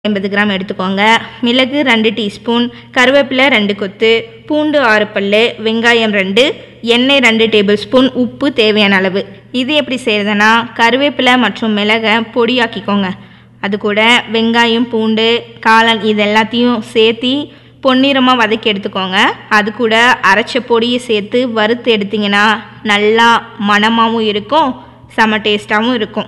ஐம்பது கிராம் எடுத்துக்கோங்க மிளகு ரெண்டு டீஸ்பூன் கருவேப்பிலை ரெண்டு கொத்து பூண்டு ஆறு பல்லு வெங்காயம் ரெண்டு எண்ணெய் ரெண்டு டேபிள் ஸ்பூன் உப்பு தேவையான அளவு இது எப்படி செய்கிறதுனா கருவேப்பிலை மற்றும் மிளகை பொடியாக்கிக்கோங்க அது கூட வெங்காயம் பூண்டு காளான் இது எல்லாத்தையும் சேர்த்தி பொன்னிறமாக வதக்கி எடுத்துக்கோங்க அது கூட அரைச்ச பொடியை சேர்த்து வறுத்து எடுத்திங்கன்னா நல்லா மணமாகவும் இருக்கும் செம டேஸ்ட்டாகவும் இருக்கும்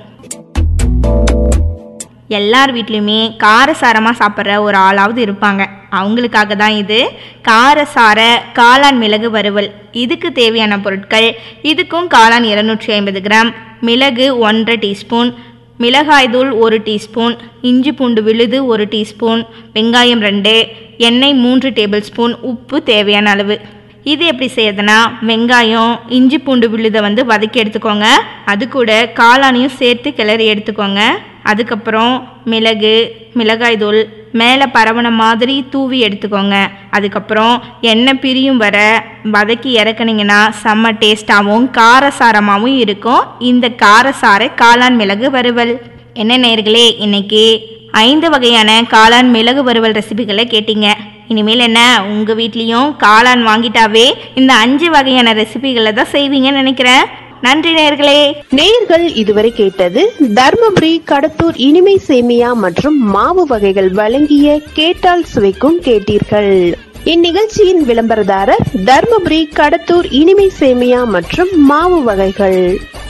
எல்லார் வீட்லேயுமே காரசாரமாக சாப்பிட்ற ஒரு ஆளாவது இருப்பாங்க அவங்களுக்காக தான் இது காரசார காளான் மிளகு வறுவல் இதுக்கு தேவையான பொருட்கள் இதுக்கும் காளான் இருநூற்றி ஐம்பது கிராம் மிளகு ஒன்றரை டீஸ்பூன் மிளகாய்தூள் ஒரு டீஸ்பூன் இஞ்சி பூண்டு விழுது ஒரு டீஸ்பூன் வெங்காயம் ரெண்டு எண்ணெய் மூன்று டேபிள் ஸ்பூன் உப்பு தேவையான அளவு இது எப்படி செய்யறதுனா வெங்காயம் இஞ்சி பூண்டு விழுதை வந்து வதக்கி எடுத்துக்கோங்க அது கூட காளானையும் சேர்த்து கிளறி எடுத்துக்கோங்க அதுக்கப்புறம் மிளகு மிளகாய்தூள் மேலே பரவன மாதிரி தூவி எடுத்துக்கோங்க அதுக்கப்புறம் எண்ணெய் பிரியும் வர வதக்கி இறக்குனீங்கன்னா செம்ம டேஸ்ட்டாகவும் காரசாரமாகவும் இருக்கும் இந்த காரசார காளான் மிளகு வறுவல் என்ன நேர்களே இன்னைக்கு ஐந்து வகையான காளான் மிளகு வறுவல் ரெசிபிகளை கேட்டீங்க இனிமேல் என்ன உங்கள் வீட்லேயும் காளான் வாங்கிட்டாவே இந்த அஞ்சு வகையான ரெசிபிகளை தான் செய்வீங்கன்னு நினைக்கிறேன் நன்றி நேர்களே நேயர்கள் இதுவரை கேட்டது தர்மபுரி கடத்தூர் இனிமை சேமியா மற்றும் மாவு வகைகள் வழங்கிய கேட்டால் சுவைக்கும் கேட்டீர்கள் இந்நிகழ்ச்சியின் விளம்பரதாரர் தர்மபுரி கடத்தூர் இனிமை சேமியா மற்றும் மாவு வகைகள்